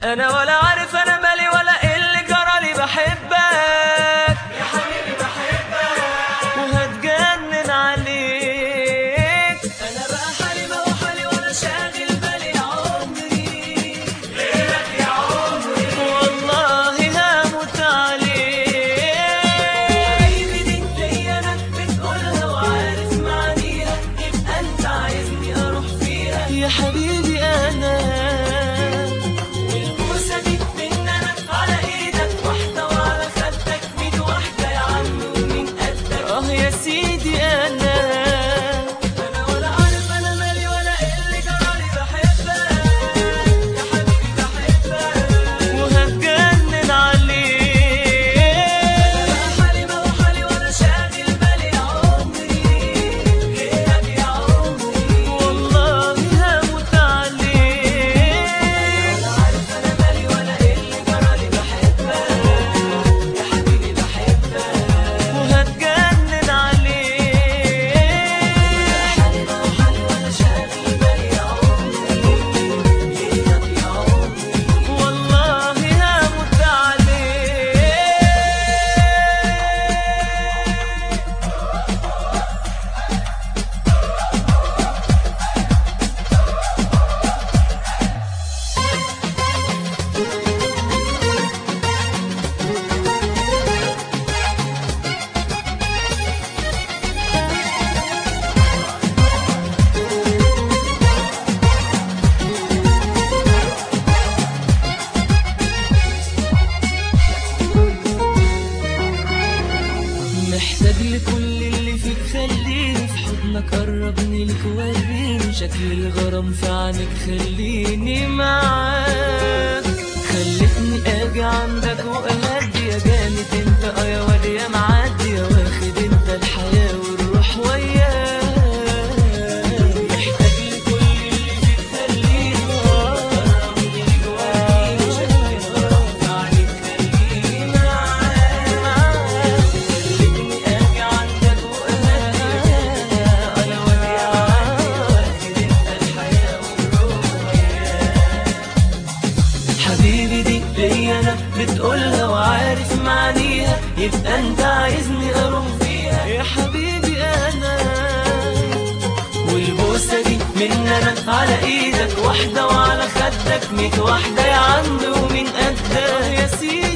انا ولا عارف انا مالي ولا ايه اللي جرالي بحبك يا حبيبي بحبك وهتجنن عليك انا بقى حالي ما هو حالي ولا شاغل بالي يا عمري غيرك يا عمري والله هموت عليك حبيبي دي ليا انا بتقولها وعارف معانيها يبقى انت عايزني اروح فيها يا حبيبي انا والبوسه دي من انا على ايدك واحده وعلى خدك ميت واحده يا عم ومين قدك اه يا سيدي انا انا ولا عارف انا مالي ولا ايه اللي جرالي بحبك يا حبيبي بحبك وهتجنن عليك بقى حالي ما هو حالي ولا شاغل بالي يا عمري غيرك يا عمري والله هموت عليك ولا عارف انا مالي ولا ايه اللي جرالي بحبك يا حبيبي بحبك وهتجنن عليك حالي ما هو حالي ولا شاغل بالي يا عمري غيرك يا عمري والله هموت عليك محتاج لكل اللي فيك خليني في حضنك قربني لك وريني شكل الغرام في عينك خليني معاك خلتني اجي عندك واهدي يا جامد انت اه يا واد يا معدي يا واخد انت الحياه والروح وياك محتاج لكل اللي فيك خليني قربني لك وريني شكل الغرام في عينك خليني معاك خلتني اجي عندك واهدي انا واد يا معدي واخد انت الحياه والروح وياك حبيبي دي ليا انا بتقولها وعارف معانيها يبقى انت عايزني اروح فيها يا حبيبي انا والبوسه دي من انا على ايدك واحده وعلى خدك ميت واحده يا عم ومين قدك يا سيدي